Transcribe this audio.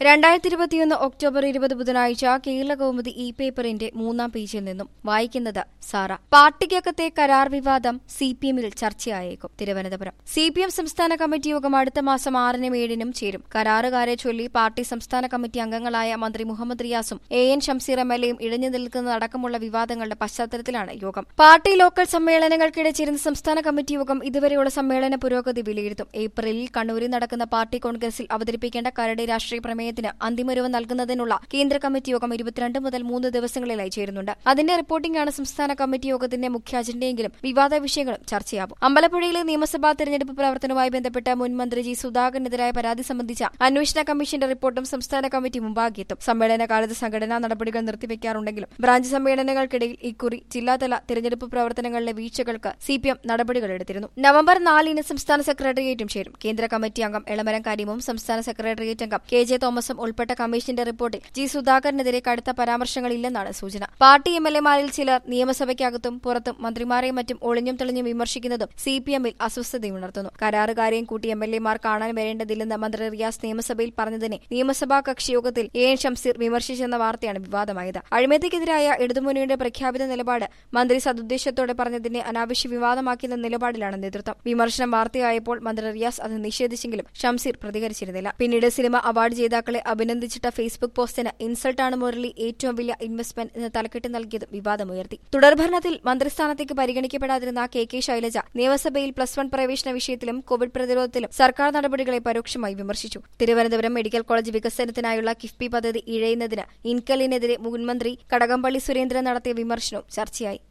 രണ്ടായിരത്തി ഇരുപത്തിയൊന്ന് ഒക്ടോബർ ഇരുപത് ബുധനാഴ്ച കേരള കൗമുദി ഇ പേപ്പറിന്റെ മൂന്നാം പേജിൽ നിന്നും വായിക്കുന്നത് സാറ പാർട്ടിക്കകത്തെ കരാർ വിവാദം സി പി എമ്മിൽ ചർച്ചയായേക്കും തിരുവനന്തപുരം സി പി എം സംസ്ഥാന കമ്മിറ്റി യോഗം അടുത്ത മാസം ആറിനും ഏഴിനും ചേരും കരാറുകാരെ ചൊല്ലി പാർട്ടി സംസ്ഥാന കമ്മിറ്റി അംഗങ്ങളായ മന്ത്രി മുഹമ്മദ് റിയാസും A N Shamseer M L എയും ഇഴഞ്ഞു നിൽക്കുന്നതടക്കമുള്ള വിവാദങ്ങളുടെ പശ്ചാത്തലത്തിലാണ് യോഗം പാർട്ടി ലോക്കൽ സമ്മേളനങ്ങൾക്കിടെ ചേരുന്ന സംസ്ഥാന കമ്മിറ്റി യോഗം ഇതുവരെയുള്ള സമ്മേളന പുരോഗതി വിലയിരുത്തും ഏപ്രിലിൽ കണ്ണൂരിൽ നടക്കുന്ന പാർട്ടി കോൺഗ്രസിൽ അവതരിപ്പിക്കേണ്ട കരട് രാഷ്ട്രീയ പ്രമേയത്തിന് അന്തിമരൂപം നൽകുന്നതിനുള്ള കേന്ദ്ര കമ്മിറ്റി യോഗം ഇരുപത്തിരണ്ട് മുതൽ മൂന്ന് ദിവസങ്ങളിലായി ചേരുന്നുണ്ട് അതിന്റെ റിപ്പോർട്ടിംഗാണ് സംസ്ഥാന കമ്മിറ്റി യോഗത്തിന്റെ മുഖ്യ അജണ്ടയെങ്കിലും വിവാദ വിഷയങ്ങളും ചർച്ചയാവും അമ്പലപ്പുഴയിലെ നിയമസഭാ തെരഞ്ഞെടുപ്പ് പ്രവർത്തനവുമായി ബന്ധപ്പെട്ട് മുൻ മന്ത്രി ജി സുധാകരനെതിരായ പരാതി സംബന്ധിച്ച അന്വേഷണ കമ്മീഷന്റെ റിപ്പോർട്ടും സംസ്ഥാന കമ്മിറ്റി മുമ്പാകിയെത്തും സമ്മേളന കാലത്ത് സംഘടനാ നടപടികൾ നിർത്തിവെക്കാറുണ്ടെങ്കിലും ബ്രാഞ്ച് സമ്മേളനങ്ങൾക്കിടയിൽ ഇക്കുറി ജില്ലാതല തെരഞ്ഞെടുപ്പ് പ്രവർത്തനങ്ങളിലെ വീഴ്ചകൾക്ക് സി പി എം നടപടികളെടുത്തിരുന്നു നവംബർ നാലിന് സംസ്ഥാന സെക്രട്ടേറിയറ്റും ചേരും കേന്ദ്ര കമ്മിറ്റി അംഗം എളമരം കരീമും സംസ്ഥാന സെക്രട്ടേറിയറ്റ് അംഗം കെ ജെ തോമസും ഉൾപ്പെട്ട കമ്മീഷന്റെ റിപ്പോർട്ടിൽ ജി സുധാകരനെതിരെ കടുത്ത പരാമർശങ്ങളില്ലെന്നാണ് സൂചന പാർട്ടി എം എൽ എമാരിൽ ചിലർ നിയമസഭയ്ക്കകത്തും പുറത്തും മന്ത്രിമാരെയും മറ്റും ഒളിഞ്ഞും തെളിഞ്ഞും വിമർശിക്കുന്നതും സി പി എമ്മിൽ അസ്വസ്ഥതയുണർത്തുന്നു കരാറുകാരെയും കൂട്ടി എം എൽ എമാർ കാണാൻ വരേണ്ടതില്ലെന്ന് മന്ത്രി റിയാസ് നിയമസഭയിൽ പറഞ്ഞതിനെ നിയമസഭാ കക്ഷിയോഗത്തിൽ എ എൻ ഷംസീർ വിമർശിച്ചെന്ന വാർത്തയാണ് വിവാദമായത് അഴിമതിക്കെതിരായ ഇടതുമുന്നണിയുടെ പ്രഖ്യാപിത നിലപാട് മന്ത്രി സതുദ്ദേശത്തോടെ പറഞ്ഞതിനെ അനാവശ്യ വിവാദമാക്കിയെന്ന നിലപാടിലാണ് നേതൃത്വം വിമർശനം വാർത്തയായപ്പോൾ മന്ത്രി റിയാസ് അത് നിഷേധിച്ചെങ്കിലും ഷംസീർ പ്രതികരിച്ചിരുന്നില്ല പിന്നീട് സിനിമ അവാർഡ് ജേതാക്കളെ അഭിനന്ദിച്ചിട്ട ഫേസ്ബുക്ക് പോസ്റ്റിന് ഇൻസൾട്ടാണ് മുരളി ഏറ്റവും വലിയ ഇൻവെസ്റ്റ്മെന്റ് എന്ന് തലക്കെട്ട് നൽകിയതും വിവാദമുയർത്തി തുടർഭരണത്തിൽ മന്ത്രിസ്ഥാനത്തേക്ക് പരിഗണിക്കപ്പെടാതിരുന്ന കെ കെ ശൈലജ നിയമസഭയിൽ പ്ലസ് വൺ പ്രവേശന വിഷയത്തിലും കോവിഡ് പ്രതിരോധത്തിലും സർക്കാർ നടപടികളെ പരോക്ഷമായി വിമർശിച്ചു തിരുവനന്തപുരം മെഡിക്കൽ കോളേജ് വികസനത്തിനായുള്ള കിഫ്ബി പദ്ധതി ഇഴയുന്നതിന് ഇൻകലിനെതിരെ മുൻമന്ത്രി കടകംപള്ളി സുരേന്ദ്രൻ നടത്തിയ വിമർശനവും ചർച്ചയായി